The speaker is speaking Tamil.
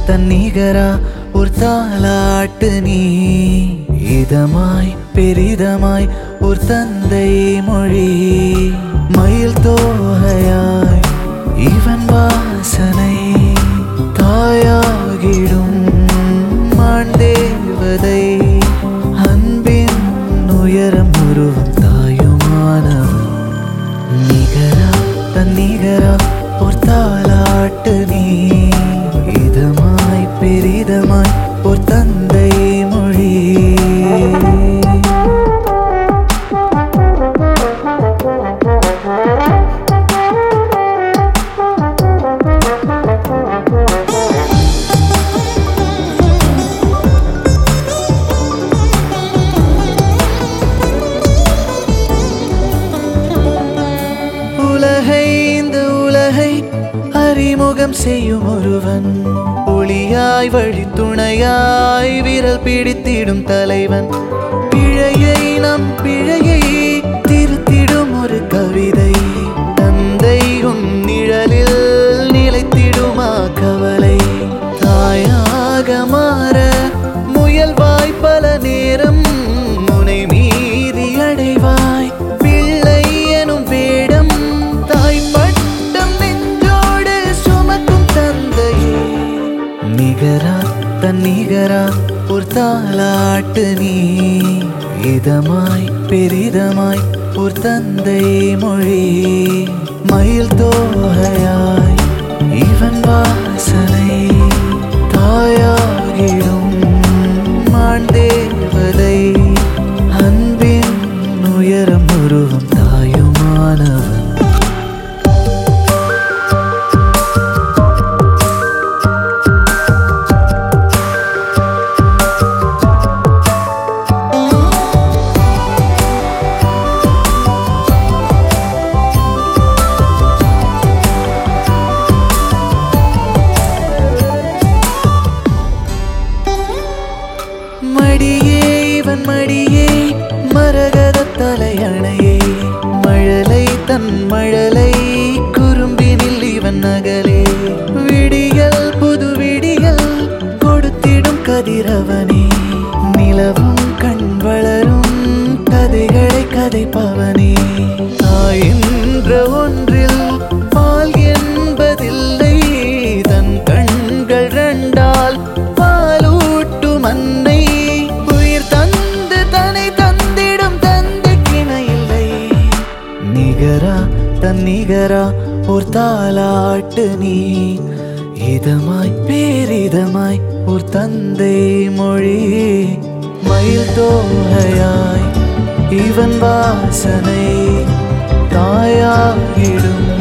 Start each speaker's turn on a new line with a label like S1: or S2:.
S1: தன்னிகரா ஒரு தாலாட்டு நீ இதமாய் பெரிதமாய் ஒரு தந்தை மொழி மயில் தோகையாய் இவன் வாசனை தாயாகிடும் மாண்டேவதை அன்பின் உயரம் உருவம் தாயுமானவன் நிகரா தன்னிகரா ஒரு தாலாட்டு நீ இதமாய் பெரிதமாய் ஒரு தந்தை மொழி உலகை இந்த உலகை அறிமுகம் செய்யும் ஒருவன் ஒளியாய் வழி துணையாய் விரல் பிடித்திடும் தலைவன் பிழையை நம் பிழையை திருத்திடும் ஒரு கவிதை தந்தை உன் நிழலில் நிலைத்திடுமா கவலை தாயாக மாற முயல்வாய் பல நேரம் முனை மீறி அடைவாய் பிள்ளை எனும் வேடம் தாய் பட்டம் நெஞ்சோடு சுமக்கும் தந்தையே நிகரா தன்னிகரா ஒரு தாலாட்டு நீ இதமாய் பெரிதமாய் ஒரு தந்தை மொழி மயில் தோகையாய் இவன் வாசனை தாயாகிடும் மாண்டேவதை அன்பின் உயரம் உருவம் தாயுமானவன் மடியே இவன் மடியே மரகத தலையணையே மழலை தன் மழலை குறும்பினில் இவன் நகலே விடியல் புது விடியல் கொடுத்திடும் கதிரவனே நிலவும் கண் வளரும் கதைகளை கதைப்பவனே தாய் என்ற ஒன்றில் பால் என்பதில்லை தன் கண்கள் ரெண்டால் பாலூட்டும் அன்னை உயிர் தந்து தன்னை தந்திடும் தந்தை கிணையில்லை நிகரா தன் நிகரா ஒரு தாலாட்டு நீ இதமாய் பேரிதமாய் ஒரு தந்தை மொழி மயில் தோகையாய் இவன் வாசனை தாயாகிடும்